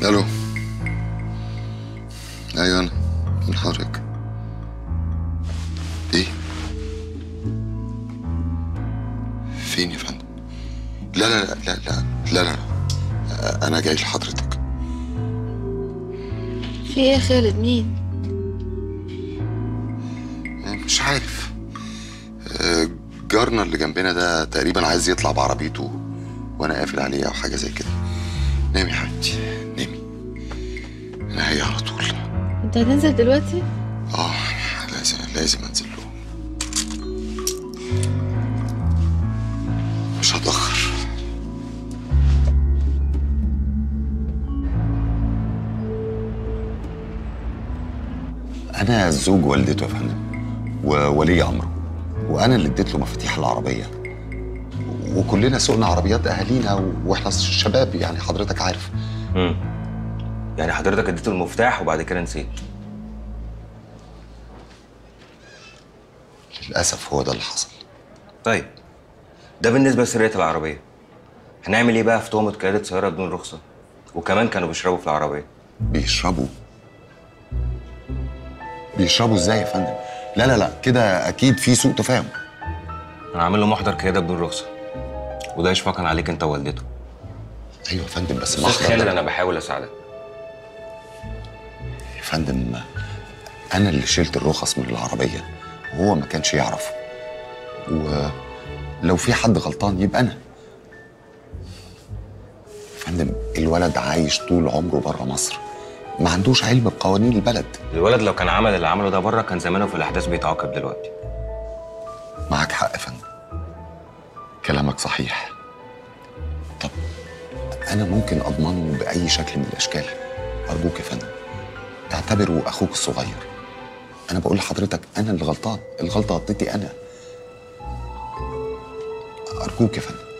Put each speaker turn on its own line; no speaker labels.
الو ايوه انا من حضرتك ايه فين يا فندم لا لا لا لا لا لا, لا. آه، انا جاي لحضرتك
في ايه يا خالد مين
مش عارف آه، جارنا اللي جنبنا ده تقريبا عايز يطلع بعربيته وانا قافل عليه او حاجه زي كده نامي يا حبيبتي نامي انا هي على طول
انت هتنزل دلوقتي
اه لازم لازم انزل له مش هتاخر انا زوج والدته يا فندم وولي امره وانا اللي اديت له مفاتيح العربيه وكلنا سوقنا عربيات اهالينا واحنا شباب يعني حضرتك عارف
امم يعني حضرتك اديته المفتاح وبعد كده نسيت
للاسف هو ده اللي حصل
طيب ده بالنسبه لسرقه العربيه هنعمل ايه بقى في تهمه قياده سياره بدون رخصه وكمان كانوا بيشربوا في العربيه
بيشربوا بيشربوا ازاي يا فندم لا لا لا كده اكيد في سوء تفاهم
انا عامل له محضر قياده بدون رخصه وده اشفاقا عليك انت ووالدته
ايوه يا فندم بس
استاذ
محضر
خالد
ده-
انا بحاول اساعدك
يا فندم انا اللي شلت الرخص من العربيه وهو ما كانش يعرف ولو في حد غلطان يبقى انا يا فندم الولد عايش طول عمره بره مصر ما عندوش علم بقوانين البلد
الولد لو كان عمل اللي عمله ده بره كان زمانه في الاحداث بيتعاقب دلوقتي
معاك حق يا فندم كلامك صحيح طب انا ممكن اضمنه باي شكل من الاشكال ارجوك يا فندم اعتبره اخوك الصغير انا بقول لحضرتك انا اللي غلطان الغلطه غلطتي انا ارجوك يا فندم